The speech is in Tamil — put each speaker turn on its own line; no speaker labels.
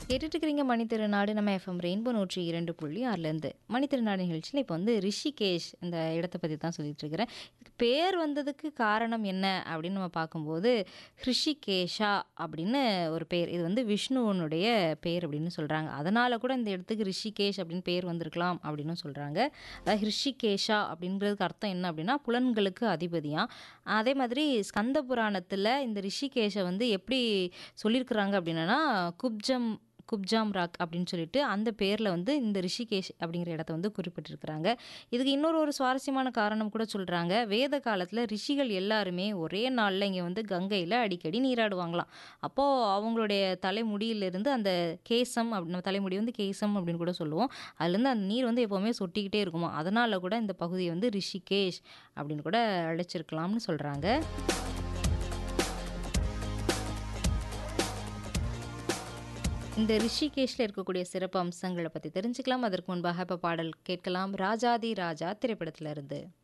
கேட்டுட்டு இருக்கிறீங்க மணித்திருநாடு நம்ம எஃப்எம் ரெயின்போ நூற்றி இரண்டு புள்ளி ஆறுலேருந்து மணித்திருநாடு நிகழ்ச்சியில் இப்போ வந்து ரிஷிகேஷ் இந்த இடத்த பற்றி தான் சொல்லிட்டு இருக்கிறேன் இதுக்கு பேர் வந்ததுக்கு காரணம் என்ன அப்படின்னு நம்ம பார்க்கும்போது ஹிருஷிகேஷா அப்படின்னு ஒரு பேர் இது வந்து விஷ்ணுவனுடைய பேர் அப்படின்னு சொல்கிறாங்க அதனால் கூட இந்த இடத்துக்கு ரிஷிகேஷ் அப்படின்னு பேர் வந்திருக்கலாம் அப்படின்னு சொல்கிறாங்க அதாவது ஹிருஷிகேஷா அப்படின்றதுக்கு அர்த்தம் என்ன அப்படின்னா புலன்களுக்கு அதிபதியாம் அதே மாதிரி ஸ்கந்த புராணத்தில் இந்த ரிஷிகேஷை வந்து எப்படி சொல்லியிருக்கிறாங்க அப்படின்னா குப்ஜம் குப்ஜாம் ராக் அப்படின்னு சொல்லிட்டு அந்த பேரில் வந்து இந்த ரிஷிகேஷ் அப்படிங்கிற இடத்த வந்து குறிப்பிட்டிருக்கிறாங்க இதுக்கு இன்னொரு ஒரு சுவாரஸ்யமான காரணம் கூட சொல்கிறாங்க வேத காலத்தில் ரிஷிகள் எல்லாருமே ஒரே நாளில் இங்கே வந்து கங்கையில் அடிக்கடி நீராடுவாங்களாம் அப்போது அவங்களுடைய தலைமுடியிலிருந்து அந்த கேசம் அப்படின்னு தலைமுடி வந்து கேசம் அப்படின்னு கூட சொல்லுவோம் அதுலேருந்து அந்த நீர் வந்து எப்போவுமே சொட்டிக்கிட்டே இருக்குமா அதனால் கூட இந்த பகுதியை வந்து ரிஷிகேஷ் அப்படின்னு கூட அழைச்சிருக்கலாம்னு சொல்கிறாங்க இந்த ரிஷிகேஷில் இருக்கக்கூடிய சிறப்பு அம்சங்களை பற்றி தெரிஞ்சுக்கலாம் அதற்கு முன்பாக இப்போ பாடல் கேட்கலாம் ராஜாதி ராஜா திரைப்படத்துல இருந்து